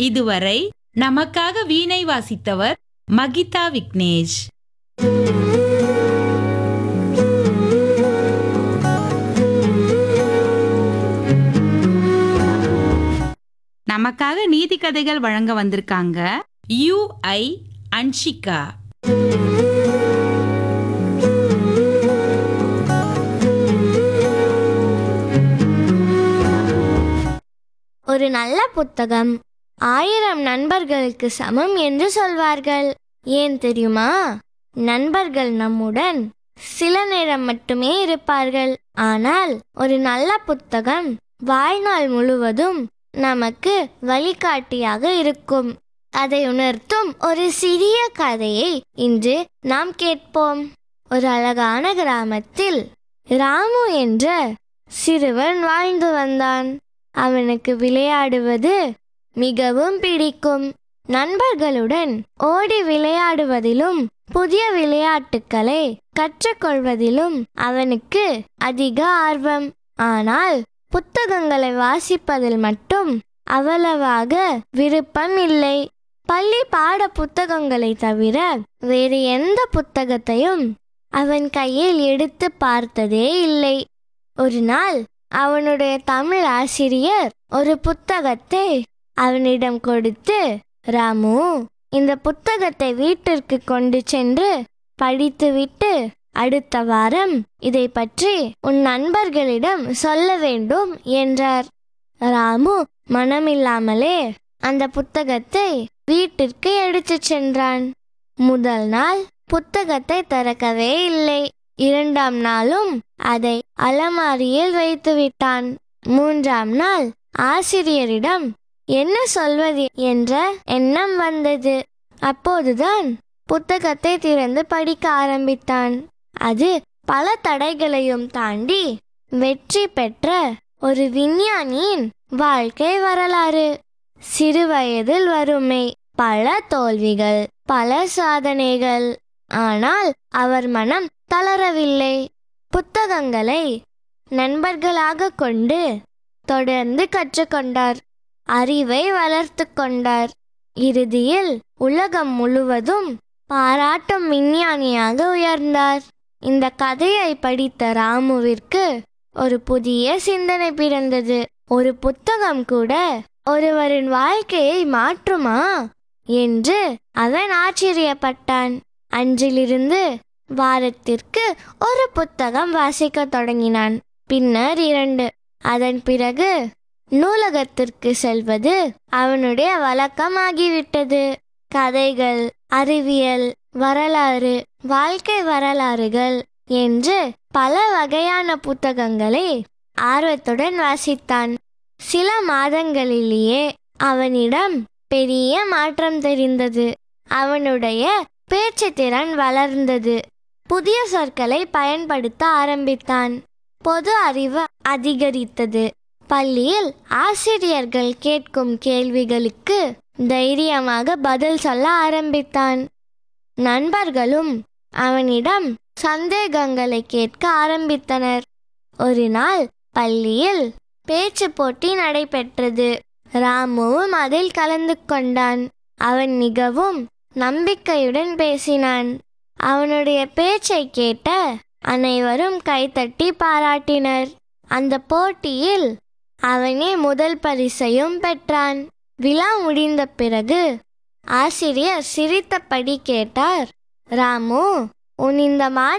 இதுவரை நமக்காக வீணை வாசித்தவர் மகிதா விக்னேஷ் நமக்காக நீதி கதைகள் வழங்க வந்திருக்காங்க யூ ஐ அன்ஷிகா ஒரு நல்ல புத்தகம் ஆயிரம் நண்பர்களுக்கு சமம் என்று சொல்வார்கள் ஏன் தெரியுமா நண்பர்கள் நம்முடன் சில நேரம் மட்டுமே இருப்பார்கள் ஆனால் ஒரு நல்ல புத்தகம் வாழ்நாள் முழுவதும் நமக்கு வழிகாட்டியாக இருக்கும் அதை உணர்த்தும் ஒரு சிறிய கதையை இன்று நாம் கேட்போம் ஒரு அழகான கிராமத்தில் ராமு என்ற சிறுவன் வாழ்ந்து வந்தான் அவனுக்கு விளையாடுவது மிகவும் பிடிக்கும் நண்பர்களுடன் ஓடி விளையாடுவதிலும் புதிய விளையாட்டுக்களை கற்றுக்கொள்வதிலும் அவனுக்கு அதிக ஆர்வம் ஆனால் புத்தகங்களை வாசிப்பதில் மட்டும் அவ்வளவாக விருப்பம் இல்லை பள்ளி பாட புத்தகங்களை தவிர வேறு எந்த புத்தகத்தையும் அவன் கையில் எடுத்து பார்த்ததே இல்லை ஒரு நாள் அவனுடைய தமிழ் ஆசிரியர் ஒரு புத்தகத்தை அவனிடம் கொடுத்து ராமு இந்த புத்தகத்தை வீட்டிற்கு கொண்டு சென்று படித்துவிட்டு அடுத்த வாரம் இதை பற்றி உன் நண்பர்களிடம் சொல்ல வேண்டும் என்றார் ராமு மனமில்லாமலே அந்த புத்தகத்தை வீட்டிற்கு எடுத்துச் சென்றான் முதல் நாள் புத்தகத்தை திறக்கவே இல்லை இரண்டாம் நாளும் அதை அலமாரியில் வைத்துவிட்டான் மூன்றாம் நாள் ஆசிரியரிடம் என்ன சொல்வது என்ற எண்ணம் வந்தது அப்போதுதான் புத்தகத்தை திறந்து படிக்க ஆரம்பித்தான் அது பல தடைகளையும் தாண்டி வெற்றி பெற்ற ஒரு விஞ்ஞானியின் வாழ்க்கை வரலாறு சிறுவயதில் வறுமை பல தோல்விகள் பல சாதனைகள் ஆனால் அவர் மனம் தளரவில்லை புத்தகங்களை நண்பர்களாக கொண்டு தொடர்ந்து கற்றுக்கொண்டார் அறிவை வளர்த்து கொண்டார் இறுதியில் உலகம் முழுவதும் பாராட்டும் விஞ்ஞானியாக உயர்ந்தார் இந்த கதையை படித்த ராமுவிற்கு ஒரு புதிய சிந்தனை பிறந்தது ஒரு புத்தகம் கூட ஒருவரின் வாழ்க்கையை மாற்றுமா என்று அவன் ஆச்சரியப்பட்டான் அன்றிலிருந்து வாரத்திற்கு ஒரு புத்தகம் வாசிக்கத் தொடங்கினான் பின்னர் இரண்டு அதன் பிறகு நூலகத்திற்கு செல்வது அவனுடைய வழக்கமாகிவிட்டது கதைகள் அறிவியல் வரலாறு வாழ்க்கை வரலாறுகள் என்று பல வகையான புத்தகங்களை ஆர்வத்துடன் வாசித்தான் சில மாதங்களிலேயே அவனிடம் பெரிய மாற்றம் தெரிந்தது அவனுடைய பேச்சு திறன் வளர்ந்தது புதிய சொற்களை பயன்படுத்த ஆரம்பித்தான் பொது அறிவு அதிகரித்தது பள்ளியில் ஆசிரியர்கள் கேட்கும் கேள்விகளுக்கு தைரியமாக பதில் சொல்ல ஆரம்பித்தான் நண்பர்களும் அவனிடம் சந்தேகங்களை கேட்க ஆரம்பித்தனர் ஒரு நாள் பள்ளியில் பேச்சு போட்டி நடைபெற்றது ராமுவும் அதில் கலந்து கொண்டான் அவன் மிகவும் நம்பிக்கையுடன் பேசினான் அவனுடைய பேச்சை கேட்ட அனைவரும் கைத்தட்டி பாராட்டினர் அந்த போட்டியில் அவனே முதல் பரிசையும் பெற்றான் விழா முடிந்த பிறகு ஆசிரியர் சிரித்தபடி கேட்டார் ராமு உன் இந்த மா